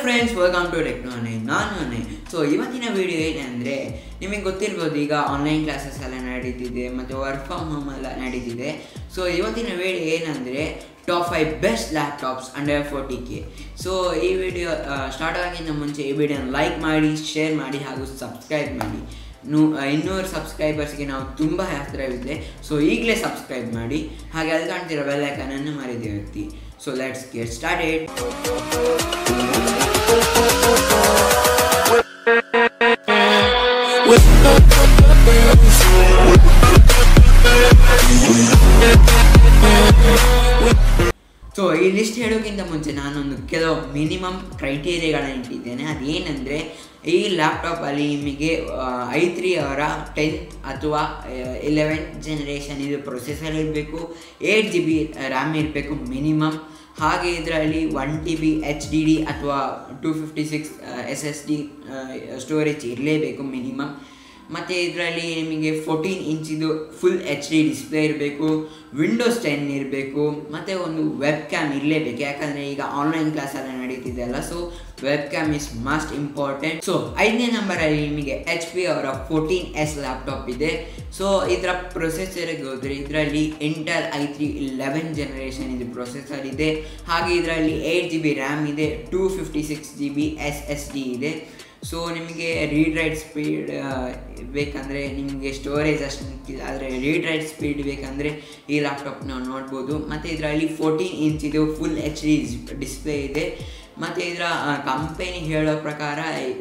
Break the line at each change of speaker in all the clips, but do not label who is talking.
friends welcome to ಟೆಕ್ನೋನೆ ನಾನು ಅನೆ so ಇವತ್ತಿನ video ಏನಂದರೆ ನಿಮಗೆ ಗೊತ್ತಿರ್ಬೋದು ಈಗ ಆನ್ಲೈನ್ ಕ್ಲಾಸಸ್ ಎಲ್ಲ ನಡೀತಿದೆ ಮತ್ತು ವರ್ಕ್ ಫ್ರಮ್ ಹೋಮ್ ಎಲ್ಲ ನಡೀತಿದೆ ಸೊ ಇವತ್ತಿನ ವಿಡಿಯೋ ಏನಂದರೆ top five best laptops under forty K so ಈ ವಿಡಿಯೋ ಸ್ಟಾರ್ಟ್ ಆಗಿಂದ ಮುಂಚೆ ಈ ವಿಡಿಯೋನ ಲೈಕ್ ಮಾಡಿ ಶೇರ್ ಮಾಡಿ ಹಾಗೂ ಸಬ್ಸ್ಕ್ರೈಬ್ ಮಾಡಿ ನೂ ಇನ್ನೂರು ಸಬ್ಸ್ಕ್ರೈಬರ್ಸ್ಗೆ ನಾವು ತುಂಬ ಹತ್ತಿರವಿದೆ ಸೊ ಈಗಲೇ ಸಬ್ಸ್ಕ್ರೈಬ್ ಮಾಡಿ ಹಾಗೆ ಅಲ್ಲಿ ಕಾಣ್ತಿರೋ ಬೆಲ್ಲೈಕನನ್ನು ಮರಿದೇ ವ್ಯಕ್ತಿ so let's get started so ಈ ಲಿಸ್ಟ್ ಹೇಳೋಕ್ಕಿಂತ ಮುಂಚೆ ನಾನೊಂದು ಕೆಲವು ಮಿನಿಮಮ್ ಕ್ರೈಟೀರಿಯಾಗಳನ್ನ ಇಟ್ಟಿದ್ದೇನೆ ಅದೇನೆಂದರೆ ಈ ಲ್ಯಾಪ್ಟಾಪಲ್ಲಿ ನಿಮಗೆ ಐ ತ್ರೀ ಅವರ ಟೆಂತ್ ಅಥವಾ ಇಲೆವೆಂತ್ ಜನ್ರೇಷನ್ ಇದು ಪ್ರೊಸೆಸರ್ ಇರಬೇಕು ಏಯ್ಟ್ ಜಿ ಬಿ ರ್ಯಾಮ್ ಇರಬೇಕು ಮಿನಿಮಮ್ ಹಾಗೆ ಇದರಲ್ಲಿ one T B H D D ಅಥವಾ two fifty six S S D storage ಇರಲೇಬೇಕು ಮಿನಿಮಮ್ ಮತ್ತು ಇದರಲ್ಲಿ ನಿಮಗೆ ಫೋರ್ಟೀನ್ ಇಂಚಿದು ಫುಲ್ ಎಚ್ ಡಿ ಡಿಸ್ಪ್ಲೇ ಇರಬೇಕು ವಿಂಡೋಸ್ ಟೆನ್ ಇರಬೇಕು ಮತ್ತು ಒಂದು ವೆಬ್ ಕ್ಯಾಮ್ ಇರಲೇಬೇಕು ಯಾಕಂದರೆ ಈಗ ಆನ್ಲೈನ್ ಕ್ಲಾಸ್ ಎಲ್ಲ ನಡೀತಿದೆ ಅಲ್ಲ so webcam is must important so ಐದನೇ ನಂಬರಲ್ಲಿ ನಿಮಗೆ ಎಚ್ ಪಿ ಅವರ ಫೋರ್ಟೀನ್ ಎಸ್ ಲ್ಯಾಪ್ಟಾಪ್ ಇದೆ ಸೊ ಇದರ ಪ್ರೊಸೆಸರ್ಗೆ ಹೋದರೆ ಇದರಲ್ಲಿ Intel I three eleven generation ಇದು ಪ್ರೊಸೆಸರ್ ಇದೆ ಹಾಗೆ ಇದರಲ್ಲಿ ಏಯ್ಟ್ ಜಿ ಬಿ ರ್ಯಾಮ್ ಇದೆ two fifty six G B S S D ಇದೆ ಸೊ ನಿಮಗೆ ರೀಡ್ ರೈಟ್ ಸ್ಪೀಡ್ ಬೇಕಂದರೆ ನಿಮಗೆ ಸ್ಟೋರೇಜ್ ಅಷ್ಟು ಮುಖ್ಯ ಆದರೆ ರೀಡ್ ರೈಟ್ ಸ್ಪೀಡ್ ಬೇಕಂದರೆ ಈ ಲ್ಯಾಪ್ಟಾಪ್ ನಾವು ನೋಡ್ಬೋದು ಮತ್ತು ಇದರಲ್ಲಿ ಫೋರ್ಟೀನ್ ಇಂಚಿದು ಫುಲ್ ಎಚ್ ಡಿ ಡಿಸ್ಪ್ಲೇ ಇದೆ ಮತ್ತು ಇದರ ಕಂಪೆನಿ ಹೇಳೋ ಪ್ರಕಾರ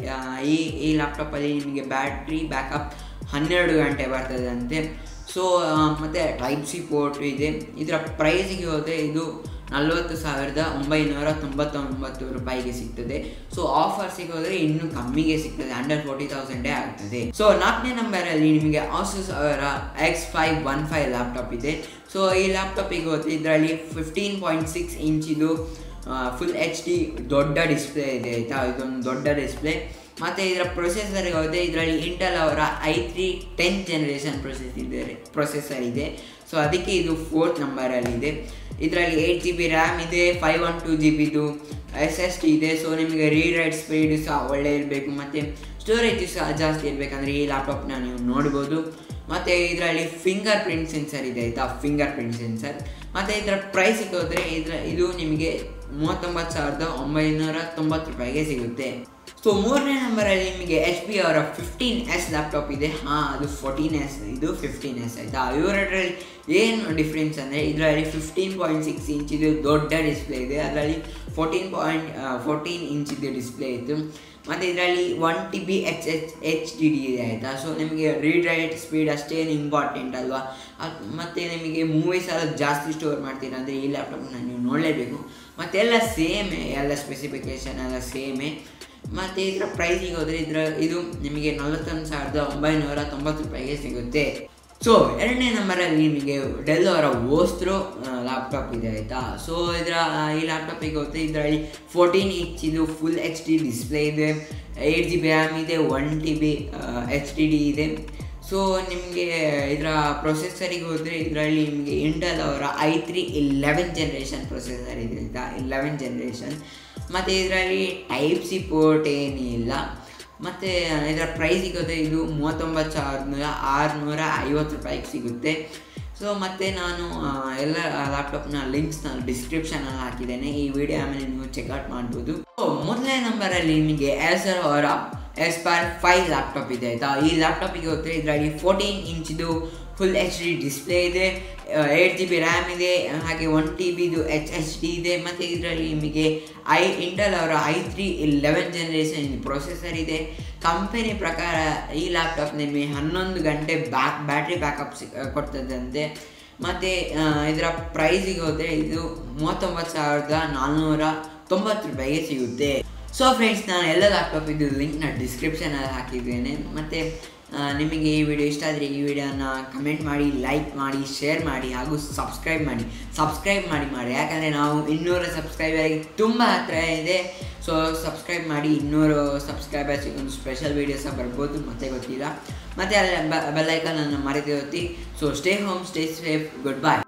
ಈ ಈ ಲ್ಯಾಪ್ಟಾಪಲ್ಲಿ ನಿಮಗೆ ಬ್ಯಾಟ್ರಿ ಬ್ಯಾಕಪ್ ಹನ್ನೆರಡು ಗಂಟೆ ಬರ್ತದಂತೆ ಸೊ ಮತ್ತು ಟೈಪ್ ಸಿ ಪೋರ್ಟ್ ಇದೆ ಇದರ ಪ್ರೈಸಿಗೆ ಹೋದರೆ ಇದು ನಲ್ವತ್ತು ಸಾವಿರದ ಒಂಬೈನೂರ ತೊಂಬತ್ತೊಂಬತ್ತು ರೂಪಾಯಿಗೆ ಸಿಗ್ತದೆ ಸೊ ಆಫರ್ಸಿಗೆ ಹೋದರೆ ಇನ್ನೂ ಕಮ್ಮಿಗೆ ಸಿಗ್ತದೆ ಅಂಡರ್ ಫೋರ್ಟಿ ತೌಸಂಡೇ ಆಗ್ತದೆ ಸೊ ನಾಲ್ಕನೇ ನಂಬರಲ್ಲಿ ನಿಮಗೆ ಆಸಸ್ ಅವರ X five one five laptop ಇದೆ ಸೊ ಈ ಲ್ಯಾಪ್ಟಾಪಿಗೆ ಹೋದರೆ ಇದರಲ್ಲಿ ಫಿಫ್ಟೀನ್ ಪಾಯಿಂಟ್ ಸಿಕ್ಸ್ ಇಂಚಿದು ಫುಲ್ ಎಚ್ ಡಿ ದೊಡ್ಡ ಡಿಸ್ಪ್ಲೇ ಇದೆ ಆಯಿತಾ ಇದೊಂದು ದೊಡ್ಡ ಡಿಸ್ಪ್ಲೇ ಮತ್ತು ಇದರ ಪ್ರೊಸೆಸರ್ಗೆ ಹೋದರೆ ಇದರಲ್ಲಿ ಇಂಟಲ್ ಅವರ I three tenth generation process ಇದೆ ಪ್ರೊಸೆಸರ್ ಇದೆ ಸೊ ಅದಕ್ಕೆ ಇದು ಫೋರ್ತ್ ನಂಬರಲ್ಲಿದೆ ಇದರಲ್ಲಿ ಏಯ್ಟ್ ಜಿ ಬಿ ರ್ಯಾಮ್ ಇದೆ ಫೈವ್ ಒನ್ ಟು ಜಿ ಬಿದು ಎಸ್ ಎಸ್ ಟಿ ಇದೆ ಸೊ ನಿಮಗೆ ರೀಡ್ ರೈಟ್ ಸ್ಪೀಡ್ ಸಹ ಒಳ್ಳೆ ಇರಬೇಕು ಮತ್ತು ಸ್ಟೋರೇಜ್ ಸಹ ಜಾಸ್ತಿ ಇರಬೇಕಂದ್ರೆ ಈ ಲ್ಯಾಪ್ಟಾಪ್ನ ನೀವು ನೋಡ್ಬೋದು ಮತ್ತು ಇದರಲ್ಲಿ ಫಿಂಗರ್ ಪ್ರಿಂಟ್ ಸೆನ್ಸರ್ ಇದೆ ಆಯಿತಾ ಫಿಂಗರ್ ಪ್ರಿಂಟ್ ಸೆನ್ಸರ್ ಮತ್ತು ಇದರ ಪ್ರೈಸಿಗೆ ಹೋದರೆ ಇದರ ಇದು ನಿಮಗೆ ಮೂವತ್ತೊಂಬತ್ತು ಸಾವಿರದ ಒಂಬೈನೂರ ತೊಂಬತ್ತು ರೂಪಾಯಿಗೆ ಸಿಗುತ್ತೆ ಸೊ ಮೂರನೇ ನಂಬರಲ್ಲಿ ನಿಮಗೆ ಎಚ್ ಪಿ ಅವರ ಫಿಫ್ಟೀನ್ ಎಸ್ ಲ್ಯಾಪ್ಟಾಪ್ ಇದೆ ಹಾಂ ಅದು ಫೋರ್ಟೀನ್ ಎಸ್ ಇದು ಫಿಫ್ಟೀನ್ ಎಸ್ ಆಯಿತಾ ಇವರಲ್ಲಿ ಏನು ಡಿಫ್ರೆನ್ಸ್ ಅಂದರೆ ಇದರಲ್ಲಿ ಫಿಫ್ಟೀನ್ ಪಾಯಿಂಟ್ ಸಿಕ್ಸ್ ಇಂಚಿದು ದೊಡ್ಡ ಡಿಸ್ಪ್ಲೇ ಇದೆ ಅದರಲ್ಲಿ ಫೋರ್ಟೀನ್ ಪಾಯಿಂಟ್ ಫೋರ್ಟೀನ್ ಇಂಚಿದು ಡಿಸ್ಪ್ಲೇ ಇತ್ತು ಮತ್ತು ಇದರಲ್ಲಿ one T B H H H D D ಇದೆ ಆಯಿತಾ ಸೊ ನಿಮಗೆ ರೀಡ್ ರೈಟ್ ಸ್ಪೀಡ್ ಅಷ್ಟೇನು ಇಂಪಾರ್ಟೆಂಟ್ ಅಲ್ವಾ ಮತ್ತು ನಿಮಗೆ ಮೂವೀಸ್ ಎಲ್ಲ ಜಾಸ್ತಿ ಸ್ಟೋರ್ ಮಾಡ್ತೀರಾ ಅಂದರೆ ಈ ಲ್ಯಾಪ್ಟಾಪ್ನ ನೀವು ನೋಡಲೇಬೇಕು ಮತ್ತೆಲ್ಲ ಸೇಮೇ ಎಲ್ಲ ಸ್ಪೆಸಿಫಿಕೇಷನ್ ಎಲ್ಲ ಸೇಮೇ ಮತ್ತು ಇದರ ಪ್ರೈಸಿಗೆ ಹೋದರೆ ಇದರ ಇದು ನಿಮಗೆ ನಲವತ್ತೊಂದು ಸಾವಿರದ ಒಂಬೈನೂರ ತೊಂಬತ್ತು ರೂಪಾಯಿಗೆ ಸಿಗುತ್ತೆ ಸೊ ಎರಡನೇ ನಂಬರಲ್ಲಿ ನಿಮಗೆ ಡೆಲ್ ಅವರ ಓಸ್ತ್ರೋ ಲ್ಯಾಪ್ಟಾಪ್ ಇದೆ ಆಯಿತಾ ಸೊ ಇದರ ಈ ಲ್ಯಾಪ್ಟಾಪಿಗೆ ಹೋದರೆ ಇದರಲ್ಲಿ ಫೋರ್ಟೀನ್ ಇಂಚಿದು ಫುಲ್ ಎಚ್ ಡಿ ಡಿಸ್ಪ್ಲೇ ಇದೆ ಏಯ್ಟ್ ಜಿ ಬಿ ರ್ಯಾಮ್ ಇದೆ one T B H D D ಇದೆ ಸೊ ನಿಮಗೆ ಇದರ ಪ್ರೊಸೆಸರಿಗೆ ಹೋದರೆ ಇದರಲ್ಲಿ ನಿಮಗೆ ಇಂಟಲ್ ಅವರ I three eleven generation processor ಇದೆ ಆಯಿತಾ ಇಲೆವೆನ್ ಜನ್ರೇಷನ್ ಮತ್ತು ಇದರಲ್ಲಿ ಟೈಪ್ ಸಿ ಪೋರ್ಟ್ ಏನಿಲ್ಲ ಮತ್ತು ಇದರ ಪ್ರೈಸಿಗೆ ಹೋದರೆ ಇದು ಮೂವತ್ತೊಂಬತ್ತು ಸಾವಿರದ ಆರುನೂರ ಐವತ್ತು ರೂಪಾಯಿಗೆ ಸಿಗುತ್ತೆ ಸೊ ಮತ್ತು ನಾನು ಎಲ್ಲ ಲ್ಯಾಪ್ಟಾಪ್ನ ಲಿಂಕ್ಸ್ನ ಡಿಸ್ಕ್ರಿಪ್ಷನಲ್ಲಿ ಹಾಕಿದ್ದೇನೆ ಈ ವಿಡಿಯೋ ಆಮೇಲೆ ನೀವು ಚೆಕ್ಔಟ್ ಮಾಡ್ಬೋದು ಸೊ ಮೊದಲನೇ ನಂಬರಲ್ಲಿ ನಿಮಗೆ ಏಸರ್ ಅವರ ಎಸ್ಪೈರ್ ಫೈವ್ ಲ್ಯಾಪ್ಟಾಪ್ ಇದೆ ಆಯಿತಾ ಈ ಲ್ಯಾಪ್ಟಾಪಿಗೆ ಹೋದರೆ ಇದರಲ್ಲಿ ಫೋರ್ಟೀನ್ ಇಂಚಿದು ಫುಲ್ ಎಚ್ ಡಿ ಡಿಸ್ಪ್ಲೇ ಇದೆ ಏಯ್ಟ್ ಜಿ ಬಿ ರ್ಯಾಮ್ ಇದೆ ಹಾಗೆ ಒನ್ ಟಿ ಬಿದು ಎಚ್ ಎಚ್ ಡಿ ಇದೆ ಮತ್ತು ಇದರಲ್ಲಿ ನಿಮಗೆ ಐ ಇಂಟಲ್ ಅವರ I three eleven generation processor ಇದೆ ಕಂಪನಿ ಪ್ರಕಾರ ಈ ಲ್ಯಾಪ್ಟಾಪ್ ನಿಮಗೆ ಹನ್ನೊಂದು ಗಂಟೆ ಬ್ಯಾಕ್ ಬ್ಯಾಟ್ರಿ ಬ್ಯಾಕಪ್ ಸಿ ಕೊಡ್ತದಂತೆ ಮತ್ತು ಇದರ ಪ್ರೈಸಿಗೆ ಹೋದರೆ ಇದು ಮೂವತ್ತೊಂಬತ್ತು ಸಾವಿರದ ನಾಲ್ನೂರ ತೊಂಬತ್ತು ರೂಪಾಯಿಗೆ ಸಿಗುತ್ತೆ ಸೊ ಫ್ರೆಂಡ್ಸ್ ನಾನು ಎಲ್ಲ ಲ್ಯಾಪ್ಟಾಪ್ ಇದು ಲಿಂಕ್ನ ಡಿಸ್ಕ್ರಿಪ್ಷನಲ್ಲಿ ಹಾಕಿದ್ದೇನೆ ಮತ್ತು ನಿಮಗೆ ಈ ವಿಡಿಯೋ ಇಷ್ಟ ಆದರೆ ಈ ವಿಡಿಯೋನ ಕಮೆಂಟ್ ಮಾಡಿ ಲೈಕ್ ಮಾಡಿ ಶೇರ್ ಮಾಡಿ ಹಾಗೂ ಸಬ್ಸ್ಕ್ರೈಬ್ ಮಾಡಿ ಸಬ್ಸ್ಕ್ರೈಬ್ ಮಾಡಿ ಮಾಡಿ ಯಾಕಂದರೆ ನಾವು ಇನ್ನೂರು ಸಬ್ಸ್ಕ್ರೈಬರ್ಗೆ ತುಂಬ ಹತ್ತಿರ ಇದೆ ಸೊ ಸಬ್ಸ್ಕ್ರೈಬ್ ಮಾಡಿ ಇನ್ನೂರು ಸಬ್ಸ್ಕ್ರೈಬರ್ಸಿಗೆ ಒಂದು ಸ್ಪೆಷಲ್ ವೀಡಿಯೋಸ ಬರ್ಬೋದು ಮತ್ತೆ ಗೊತ್ತಿಲ್ಲ ಮತ್ತು ಅಲ್ಲಿ ಬೆಲ್ಲೈಕನನ್ನು ಮರೆತು ಒತ್ತಿ so stay home stay safe good ಬಾಯ್